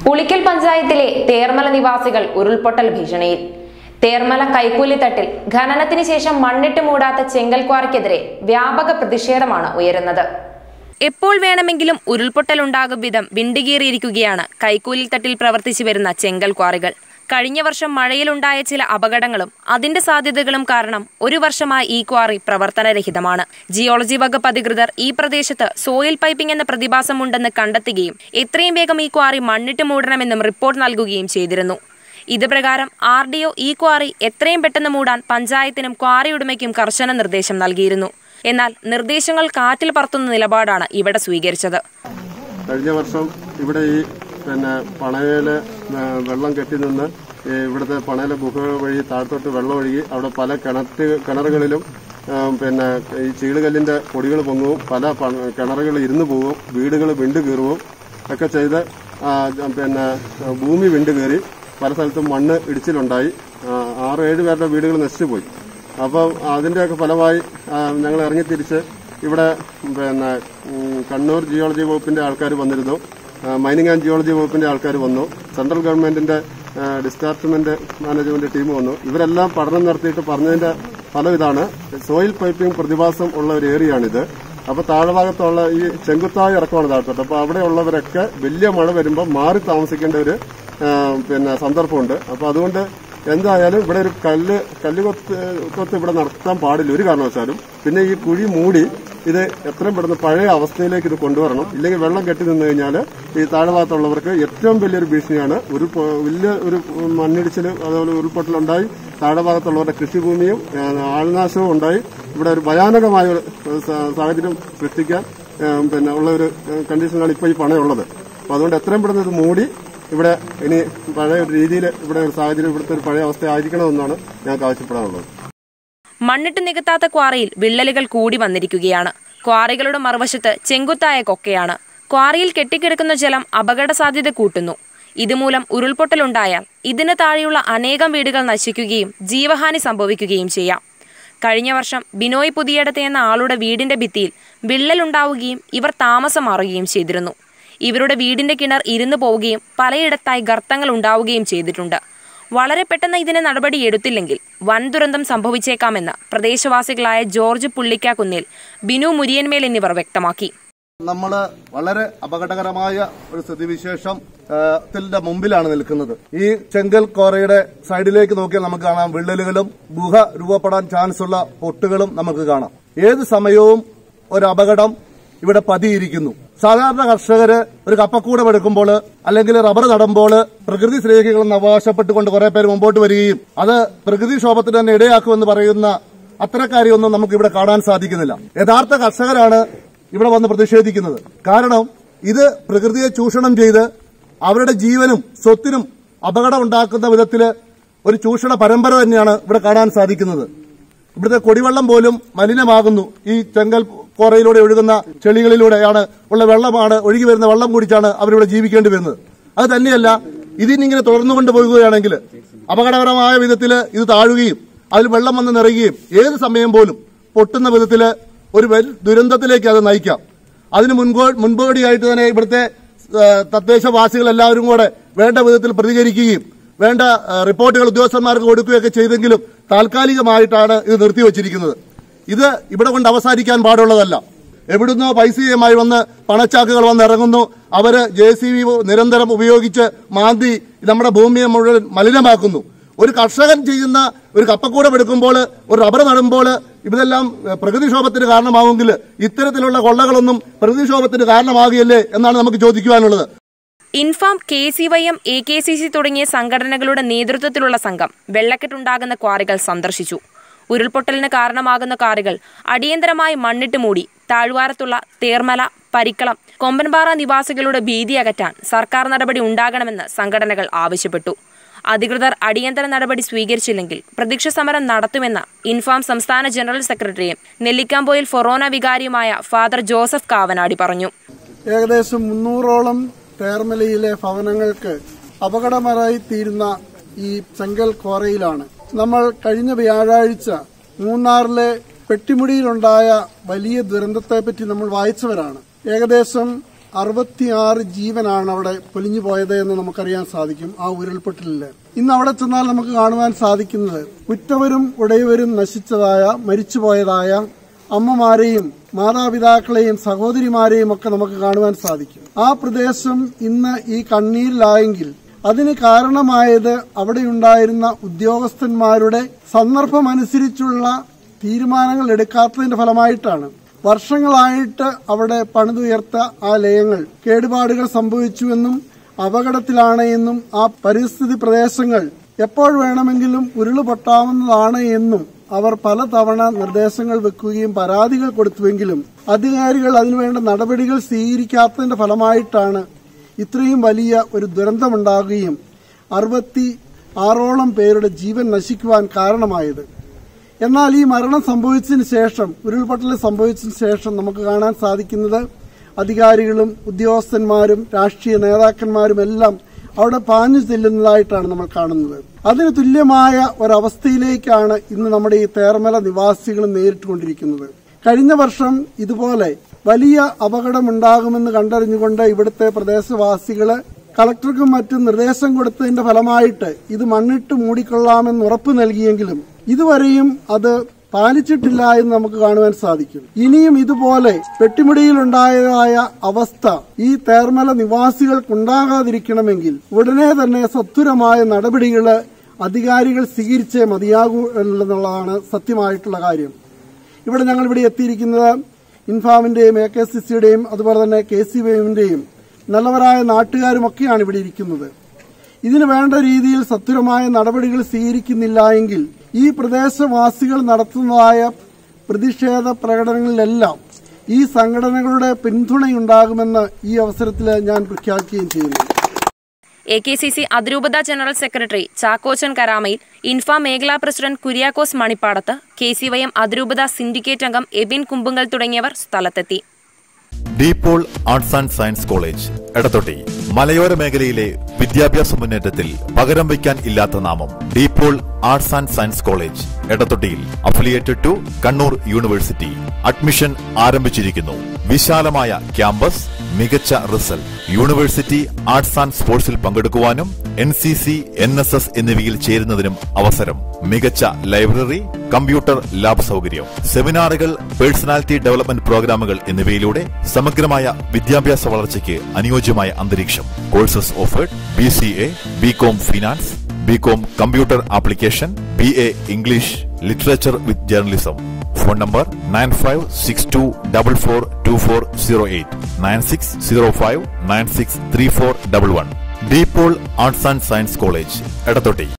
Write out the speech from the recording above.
പുളിക്കൽ പഞ്ചായത്തിലെ തേർമല നിവാസികൾ ഉരുൾപൊട്ടൽ ഭീഷണിയിൽ തേർമല കൈക്കൂലിത്തട്ടിൽ ഖനനത്തിന് ശേഷം മണ്ണിട്ട് മൂടാത്ത ചെങ്കൽ ക്വാറിക്കെതിരെ വ്യാപക പ്രതിഷേധമാണ് ഉയരുന്നത് എപ്പോൾ വേണമെങ്കിലും ഉരുൾപൊട്ടലുണ്ടാകും വിധം വിണ്ടുകീറിയിരിക്കുകയാണ് കൈക്കൂലിത്തട്ടിൽ പ്രവർത്തിച്ചു വരുന്ന ചെങ്കൽ ക്വാറികൾ കഴിഞ്ഞ വർഷം മഴയിലുണ്ടായ ചില അപകടങ്ങളും അതിന്റെ സാധ്യതകളും കാരണം ഒരു വർഷമായി ഈ ക്വാറി പ്രവർത്തനരഹിതമാണ് ജിയോളജി വകുപ്പ് അധികൃതർ ഈ പ്രദേശത്ത് സോയിൽ പൈപ്പിംഗ് എന്ന പ്രതിഭാസമുണ്ടെന്ന് കണ്ടെത്തുകയും എത്രയും വേഗം ഈ ക്വാറി മണ്ണിട്ട് മൂടണമെന്നും റിപ്പോർട്ട് നൽകുകയും ചെയ്തിരുന്നു ഇത് പ്രകാരം ആർ ഡി ഒ ഈ ക്വാറി എത്രയും പെട്ടെന്ന് മൂടാൻ പഞ്ചായത്തിനും ക്വാറി ഉടമയ്ക്കും കർശന നിർദ്ദേശം നൽകിയിരുന്നു എന്നാൽ നിർദ്ദേശങ്ങൾ കാറ്റിൽ പറത്തുന്ന നിലപാടാണ് ഇവിടെ സ്വീകരിച്ചത് കഴിഞ്ഞ വർഷം ഇവിടെ ഈ പിന്നെ പണയില് വെള്ളം കെട്ടി നിന്ന് ഈ ഇവിടുത്തെ പണയിലെ ഗുഹ വഴി താഴത്തോട്ട് വെള്ളം ഒഴുകി അവിടെ പല കിണറ്റ് കിണറുകളിലും ആ, പിന്നെ ഈ ചീളുകല്ലിന്റെ പൊടികൾ പൊങ്ങും പല പ- കിണറുകൾ ഇരുന്നു പോവും വീടുകൾ വിണ്ടു കീറുവും ഒക്കെ ചെയ്ത് ആ, പിന്നെ ഭൂമി വിണ്ടു കയറി പല സ്ഥലത്തും മണ്ണ് ഇടിച്ചിലുണ്ടായി ആ, ആറ് ഏഴ് പേരുടെ വീടുകൾ നശിച്ചുപോയി അപ്പം അതിന്റെയൊക്കെ ഫലമായി ആ, ഞങ്ങൾ ഇറങ്ങിത്തിരിച്ച് ഇവിടെ പിന്നെ ഉം, കണ്ണൂർ ജിയോളജി വകുപ്പിന്റെ ആൾക്കാർ വന്നിരുന്നു ആ, മൈനിങ് ആൻഡ് ജിയോളജി വകുപ്പിന്റെ ആൾക്കാർ വന്നു സെൻട്രൽ ഗവൺമെന്റിന്റെ ആ, ഡിസ്ചാർജ്മെന്റ് മാനേജ്മെന്റ് ടീം വന്നു ഇവരെല്ലാം പഠനം നടത്തിയിട്ട് പറഞ്ഞതിന്റെ ഫലം ഇതാണ് സോയിൽ പൈപ്പിംഗ് പ്രതിഭാസം ഉള്ള ഒരു ഏരിയയാണിത് അപ്പൊ താഴ്ഭാഗത്തുള്ള ഈ ചെങ്കുത്തായ ഇറക്കമാണ് താഴ്ത്തോട്ട് അപ്പൊ അവിടെ ഉള്ളവരൊക്കെ വലിയ മഴ വരുമ്പോൾ മാറി താമസിക്കേണ്ട ഒരു ആ, പിന്നെ സന്ദർഭമുണ്ട് അപ്പൊ അതുകൊണ്ട് എന്തായാലും ഇവിടെ ഒരു കല്ല് കല്ല് കൊത്ത് കൊത്ത് ഇവിടെ നടത്താൻ പാടില്ല ഒരു കാരണവശാലും പിന്നെ ഈ കുഴി മൂടി ഇത് എത്രയും പെട്ടെന്ന് പഴയ അവസ്ഥയിലേക്ക് ഇത് കൊണ്ടുവരണം ഇല്ലെങ്കിൽ വെള്ളം കെട്ടി നിന്ന് കഴിഞ്ഞാൽ ഈ താഴ്ഭാഗത്തുള്ളവർക്ക് ഏറ്റവും വലിയൊരു ഭീഷണിയാണ് ഒരു പൊ- വലിയ ഒരു മണ്ണിടിച്ചിൽ അതുപോലെ ഉരുൾപൊട്ടലുണ്ടായി താഴ്ഭാഗത്തുള്ളവരുടെ കൃഷിഭൂമിയും ആ, ആൾനാശവും ഉണ്ടായി ഇവിടെ ഒരു ഭയാനകമായ ഒരു സ- സാഹചര്യം സൃഷ്ടിക്കാൻ ആ, പിന്നെ ഉള്ള ഒരു കണ്ടീഷനാണ് ഇപ്പോൾ ഈ പണയുള്ളത് അപ്പോൾ അതുകൊണ്ട് എത്രയും പെട്ടെന്ന് ഇത് മൂടി ഇവിടെ ഇനി പഴയ ഒരു രീതിയിൽ ഇവിടെ ഒരു സാഹചര്യം ഇവിടുത്തെ ഒരു പഴയ അവസ്ഥ ആയിരിക്കണമെന്നാണ് ഞങ്ങൾക്ക് ആവശ്യപ്പെടാനുള്ളത് മണ്ണിട്ട് നികത്താത്ത ക്വാറിയിൽ വിള്ളലുകൾ കൂടി വന്നിരിക്കുകയാണ് ക്വാറികളുടെ മറുവശത്ത് ചെങ്കുത്തായ കൊക്കയാണ് ക്വാറിയിൽ കെട്ടിക്കിടക്കുന്ന ജലം അപകട സാധ്യത കൂട്ടുന്നു ഇതുമൂലം ഉരുൾപൊട്ടലുണ്ടായാൽ ഇതിന് താഴെയുള്ള അനേകം വീടുകൾ നശിക്കുകയും ജീവഹാനി സംഭവിക്കുകയും ചെയ്യാം കഴിഞ്ഞ വർഷം ബിനോയ് പുതിയടത്തെ എന്ന ആളുടെ വീടിന്റെ ഭിത്തിയിൽ വിള്ളലുണ്ടാവുകയും ഇവർ താമസം മാറുകയും ചെയ്തിരുന്നു ഇവരുടെ വീടിന്റെ കിണർ ഇരുന്നു പോവുകയും പലയിടത്തായി ഗർത്തങ്ങൾ ഉണ്ടാവുകയും ചെയ്തിട്ടുണ്ട് വളരെ പെട്ടെന്ന് ഇതിന് നടപടി എടുത്തില്ലെങ്കിൽ വൻ ദുരന്തം സംഭവിച്ചേക്കാമെന്ന് പ്രദേശവാസികളായ ജോർജ് പുള്ളിക്കാക്കുന്നിൽ ബിനു മുരിയൻമേൽ എന്നിവർ വ്യക്തമാക്കി നമ്മൾ വളരെ അപകടകരമായ ഒരു സ്ഥിതിവിശേഷം ആ, ത്തിന്റെ മുമ്പിലാണ് നിൽക്കുന്നത് ഈ ചെങ്കൽ കോറയുടെ സൈഡിലേക്ക് നോക്കിയാൽ നമുക്ക് കാണാം വിള്ളലുകളും ഗുഹ രൂപപ്പെടാൻ ചാൻസ് ഉള്ള പൊട്ടുകളും നമുക്ക് കാണാം ഏത് സമയവും ഒരു അപകടം ഇവിടെ പതിയിരിക്കുന്നു സാധാരണ കർഷകര് ഒരു കപ്പക്കൂടം എടുക്കുമ്പോൾ അല്ലെങ്കിൽ റബ്ബർ നടുമ്പോൾ പ്രകൃതി സ്നേഹികളെന്ന് അവകാശപ്പെട്ടുകൊണ്ട് കുറെ പേര് മുമ്പോട്ട് വരികയും അത് പ്രകൃതിക്ഷോഭത്തിന് തന്നെ ഇടയാക്കുമെന്ന് പറയുന്ന അത്തരക്കാരെയൊന്നും നമുക്ക് ഇവിടെ കാണാൻ സാധിക്കുന്നില്ല യഥാർത്ഥ കർഷകരാണ് ഇവിടെ വന്ന് പ്രതിഷേധിക്കുന്നത് കാരണം ഇത് പ്രകൃതിയെ ചൂഷണം ചെയ്ത് അവരുടെ ജീവനും സ്വത്തിനും അപകടം ഉണ്ടാക്കുന്ന വിധത്തില് ഒരു ചൂഷണ പരമ്പര തന്നെയാണ് ഇവിടെ കാണാൻ സാധിക്കുന്നത് ഇവിടുത്തെ കുടിവെള്ളം പോലും മലിനമാകുന്നു ഈ ചെങ്കൽ കോറയിലൂടെ ഒഴുകുന്ന ചെളികളിലൂടെയാണ് ഉള്ള വെള്ളമാണ് ഒഴുകി വരുന്ന വെള്ളം കുടിച്ചാണ് അവരിവിടെ ജീവിക്കേണ്ടി വരുന്നത് അത് തന്നെയല്ല ഇതിനിങ്ങനെ തുടർന്നു കൊണ്ടുപോകുകയാണെങ്കിൽ അപകടകരമായ വിധത്തിൽ ഇത് താഴുകയും അതിൽ വെള്ളം വന്ന് നിറയുകയും ഏത് സമയം പോലും പൊട്ടുന്ന വിധത്തിൽ ഒരു വൻ ദുരന്തത്തിലേക്ക് അത് നയിക്കാം അതിന് മുൻകോ മുൻപോടിയായിട്ട് തന്നെ ഇവിടുത്തെ ആ, തദ്ദേശവാസികൾ എല്ലാവരും കൂടെ വേണ്ട വിധത്തിൽ പ്രതികരിക്കുകയും വേണ്ട ആ, റിപ്പോർട്ടുകൾ ഉദ്യോഗസ്ഥന്മാർക്ക് കൊടുക്കുകയൊക്കെ ചെയ്തെങ്കിലും താൽക്കാലികമായിട്ടാണ് ഇത് നിർത്തിവച്ചിരിക്കുന്നത് ഇത് ഇവിടെ കൊണ്ട് അവസാനിക്കാൻ പാടുള്ളതല്ല എവിടുന്നോ പൈസയുമായി വന്ന് പണച്ചാക്കുകൾ വന്ന് ഇറങ്ങുന്നു അവര് ജെ സി ബി നിരന്തരം ഉപയോഗിച്ച് മാന്തി നമ്മുടെ ഭൂമിയെ മുഴുവൻ മലിനമാക്കുന്നു ഒരു കർഷകൻ ചെയ്യുന്ന ഒരു കപ്പക്കൂടം എടുക്കുമ്പോൾ ഒരു റബ്ബർ നടുമ്പോൾ ഇതെല്ലാം ഏഹ്, പ്രകൃതിക്ഷോഭത്തിന് കാരണമാവുമെങ്കിൽ ഇത്തരത്തിലുള്ള കൊള്ളകളൊന്നും പ്രകൃതിക്ഷോഭത്തിന് കാരണമാകുകയല്ലേ എന്നാണ് നമുക്ക് ചോദിക്കുവാനുള്ളത് INFAM K C Y M A K C C തുടങ്ങിയ സംഘടനകളുടെ നേതൃത്വത്തിലുള്ള സംഘം വെള്ളക്കെട്ടുണ്ടാകുന്ന ക്വാറികൾ സന്ദർശിച്ചു ഉരുൾപൊട്ടലിന് കാരണമാകുന്ന കാറുകൾ അടിയന്തരമായി മണ്ണിട്ട് മൂടി താഴ്വാരത്തുള്ള തേർമല പരിക്കളം കൊമ്പൻപാറ നിവാസികളുടെ ഭീതി അകറ്റാൻ സർക്കാർ നടപടി ഉണ്ടാകണമെന്ന് സംഘടനകൾ ആവശ്യപ്പെട്ടു അധികൃതർ അടിയന്തര നടപടി സ്വീകരിച്ചില്ലെങ്കിൽ പ്രതീക്ഷ സമരം നടത്തുമെന്ന് ഇൻഫാം സംസ്ഥാന ജനറൽ സെക്രട്ടറിയും നെല്ലിക്കാമ്പോയിൽ ഫൊറോന വികാരിയുമായ ഫാദർ ജോസഫ് കാവനാടി പറഞ്ഞു ഏകദേശം മുന്നൂറോളം തേർമലയിലെ ഭവനങ്ങൾക്ക് അപകടമരായി തീരുന്ന ഈ ചെങ്കൽ കോറയിലാണ് നമ്മൾ കഴിഞ്ഞ വ്യാഴാഴ്ച മൂന്നാറിലെ പെട്ടിമുടിയിലുണ്ടായ വലിയ ദുരന്തത്തെപ്പറ്റി നമ്മൾ വായിച്ചവരാണ് ഏകദേശം അറുപത്തിയാറ് ജീവനാണ് അവിടെ പൊലിഞ്ഞു പോയത് എന്ന് നമുക്കറിയാൻ സാധിക്കും ആ ഉരുൾപൊട്ടലില് ഇന്ന് അവിടെ ചെന്നാൽ നമുക്ക് കാണുവാൻ സാധിക്കുന്നത് ഉറ്റവരും ഉടയവരും നശിച്ചതായ മരിച്ചുപോയതായ അമ്മമാരെയും മാതാപിതാക്കളെയും സഹോദരിമാരെയും ഒക്കെ നമുക്ക് കാണുവാൻ സാധിക്കും ആ പ്രദേശം ഇന്ന് ഈ കണ്ണീരിലായെങ്കിൽ അതിന് കാരണമായത് അവിടെയുണ്ടായിരുന്ന ഉദ്യോഗസ്ഥന്മാരുടെ സന്ദർഭമനുസരിച്ചുള്ള തീരുമാനങ്ങൾ എടുക്കാത്തതിന്റെ ഫലമായിട്ടാണ് വർഷങ്ങളായിട്ട് അവിടെ പണിതുയർത്ത ആ ലയങ്ങൾ കേടുപാടുകൾ സംഭവിച്ചുവെന്നും അപകടത്തിലാണ് എന്നും ആ പരിസ്ഥിതി പ്രദേശങ്ങൾ എപ്പോൾ വേണമെങ്കിലും ഉരുളുപൊട്ടാവുന്നതാണ് എന്നും അവർ പലതവണ നിർദ്ദേശങ്ങൾ വെക്കുകയും പരാതികൾ കൊടുത്തുവെങ്കിലും അധികാരികൾ അതിനുവേണ്ട നടപടികൾ സ്വീകരിക്കാത്തതിന്റെ ഫലമായിട്ടാണ് ഇത്രയും വലിയ ഒരു ദുരന്തമുണ്ടാകുകയും അറുപത്തി ആറോളം പേരുടെ ജീവൻ നശിക്കുവാൻ കാരണമായത് എന്നാൽ ഈ മരണം സംഭവിച്ചതിന് ശേഷം ഉരുൾപൊട്ടൽ സംഭവിച്ചതിന് ശേഷം നമുക്ക് കാണാൻ സാധിക്കുന്നത് അധികാരികളും ഉദ്യോഗസ്ഥന്മാരും രാഷ്ട്രീയ നേതാക്കന്മാരും എല്ലാം അവിടെ പാഞ്ഞു ചെല്ലുന്നതായിട്ടാണ് നമ്മൾ കാണുന്നത് അതിന് തുല്യമായ ഒരവസ്ഥയിലേക്കാണ് ഇന്ന് നമ്മുടെ ഈ തേർമല നിവാസികൾ നേരിട്ടുകൊണ്ടിരിക്കുന്നത് കഴിഞ്ഞ വർഷം ഇതുപോലെ വലിയ അപകടമുണ്ടാകുമെന്ന് കണ്ടറിഞ്ഞുകൊണ്ട് ഇവിടുത്തെ പ്രദേശവാസികള് കളക്ടർക്കും മറ്റും നിർദ്ദേശം കൊടുത്തതിന്റെ ഫലമായിട്ട് ഇത് മണ്ണിട്ട് മൂടിക്കൊള്ളാമെന്ന് ഉറപ്പ് നൽകിയെങ്കിലും ഇതുവരെയും അത് പാലിച്ചിട്ടില്ല എന്ന് നമുക്ക് കാണുവാൻ സാധിക്കും ഇനിയും ഇതുപോലെ പെട്ടിമുടിയിലുണ്ടായതായ അവസ്ഥ ഈ തേർമല നിവാസികൾക്കുണ്ടാകാതിരിക്കണമെങ്കിൽ ഉടനെ തന്നെ സത്വരമായ നടപടികൾ അധികാരികൾ സ്വീകരിച്ചേ മതിയാകൂ എന്നുള്ളതാണ് സത്യമായിട്ടുള്ള കാര്യം ഇവിടെ ഞങ്ങൾ ഇവിടെ എത്തിയിരിക്കുന്നത് ഇൻഫാമിന്റെയും എ കെ സി സിയുടെയും അതുപോലെ തന്നെ കെ സി വൈമിന്റെയും നല്ലവരായ നാട്ടുകാരുമൊക്കെയാണ് ഇവിടെ ഇരിക്കുന്നത് ഇതിന് വേണ്ട രീതിയിൽ സത്വരമായ നടപടികൾ സ്വീകരിക്കുന്നില്ല എങ്കിൽ ഈ പ്രദേശവാസികൾ നടത്തുന്നതായ പ്രതിഷേധ പ്രകടനങ്ങളിലെല്ലാം ഈ സംഘടനകളുടെ പിന്തുണയുണ്ടാകുമെന്ന് ഈ അവസരത്തിൽ ഞാൻ പ്രഖ്യാപിക്കുകയും ചെയ്യുന്നു എ കെ സി സി അതിരൂപത ജനറൽ സെക്രട്ടറി ചാക്കോച്ചൻ കരാമയിൽ ഇൻഫ മേഖലാ president Kuriakose Manippadath K C Y M അതിരൂപത സിൻഡിക്കേറ്റ് അംഗം എബിൻ കുമ്പുങ്കൽ തുടങ്ങിയവർ സ്ഥലത്തെത്തി DePaul arts and science college Edathotty മലയോര മേഖലയിലെ വിദ്യാഭ്യാസ മുന്നേറ്റത്തിൽ പകരം വയ്ക്കാൻ ഇല്ലാത്ത നാമം DePaul arts and science college എടത്തൊട്ടിയിൽ affiliated to Kannur university admission ആരംഭിച്ചിരിക്കുന്നു വിശാലമായ ക്യാമ്പസ് മികച്ച റിസൾട്ട് യൂണിവേഴ്സിറ്റി ആർട്സ് ആൻഡ് സ്പോർട്സിൽ പങ്കെടുക്കുവാനും N C C N S S എന്നിവയിൽ ചേരുന്നതിനും അവസരം മികച്ച ലൈബ്രറി കമ്പ്യൂട്ടർ ലാബ് സൗകര്യം സെമിനാറുകൾ പേഴ്സണാലിറ്റി ഡെവലപ്മെന്റ് പ്രോഗ്രാമുകൾ എന്നിവയിലൂടെ സമഗ്രമായ വിദ്യാഭ്യാസ വളർച്ചയ്ക്ക് അനുയോജ്യമായ അന്തരീക്ഷം courses offered B C A B com finance B com computer application B A English literature with journalism phone number nine five six two double four two four zero eight nine six zero five nine six three four double one DePaul arts and science college എടത്തൊട്ടി